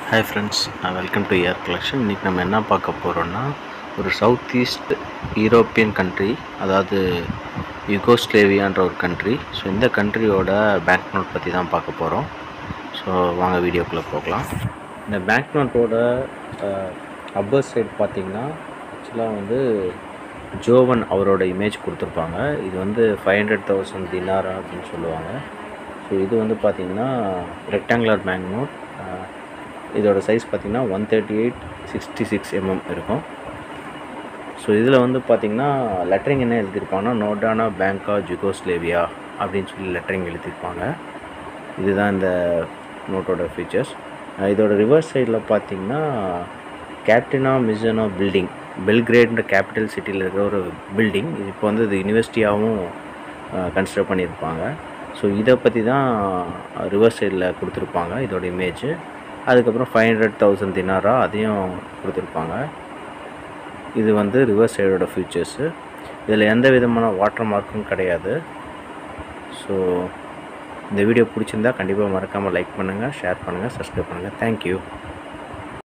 hi friends welcome to ear collection இன்றைக்கி நம்ம என்ன பார்க்க போகிறோன்னா ஒரு சவுத் ஈஸ்ட் யூரோப்பியன் கண்ட்ரி அதாவது யுகோஸ்லேவியான்ற ஒரு கண்ட்ரி ஸோ இந்த கண்ட்ரியோட பேங்க் நோட் பற்றி தான் பார்க்க போகிறோம் ஸோ வாங்க வீடியோக்குள்ளே போகலாம் இந்த பேங்க் நோட்டோட அப்பர் சைடு பார்த்தீங்கன்னா ஆக்சுவலாக வந்து ஜோவன் அவரோட இமேஜ் கொடுத்துருப்பாங்க இது வந்து ஃபைவ் ஹண்ட்ரட் தௌசண்ட் தினாரா அப்படின்னு சொல்லுவாங்க ஸோ இது வந்து பார்த்திங்கன்னா ரெக்டாங்குலர் பேங்க் நோட் இதோட சைஸ் பார்த்திங்கன்னா one thirty eight sixty six mm இருக்கும் ஸோ இதில் வந்து பார்த்திங்கன்னா லெட்டரிங் என்ன எழுதியிருப்பாங்கன்னா நோடானா பேங்கா ஜுகோஸ்லேவியா அப்படின்னு சொல்லி லெட்டரிங் எழுதியிருப்பாங்க இதுதான் இந்த நோட்டோட ஃபீச்சர்ஸ் இதோட ரிவர்ஸ் சைடில் பார்த்தீங்கன்னா கேப்டினா மிசனோ பில்டிங் பெல்கிரேட்ன்ற கேபிட்டல் சிட்டியில் இருக்கிற ஒரு பில்டிங் இது இப்போ வந்து இது யூனிவர்சிட்டியாகவும் கன்சிடர் பண்ணியிருப்பாங்க ஸோ இதை பற்றி தான் ரிவர்ஸ் சைடில் கொடுத்துருப்பாங்க இதோட இமேஜ் அதுக்கப்புறம் ஃபைவ் ஹண்ட்ரட் தௌசண்ட் தினாரா அதையும் கொடுத்துருப்பாங்க இது வந்து ரிவர்ஸ் சைடோட ஃபீச்சர்ஸு இதில் எந்த விதமான வாட்டர் மார்க்கும் கிடையாது ஸோ இந்த வீடியோ பிடிச்சிருந்தா கண்டிப்பாக மறக்காமல் லைக் பண்ணுங்கள் ஷேர் பண்ணுங்கள் சப்ஸ்கிரைப் பண்ணுங்கள் தேங்க்யூ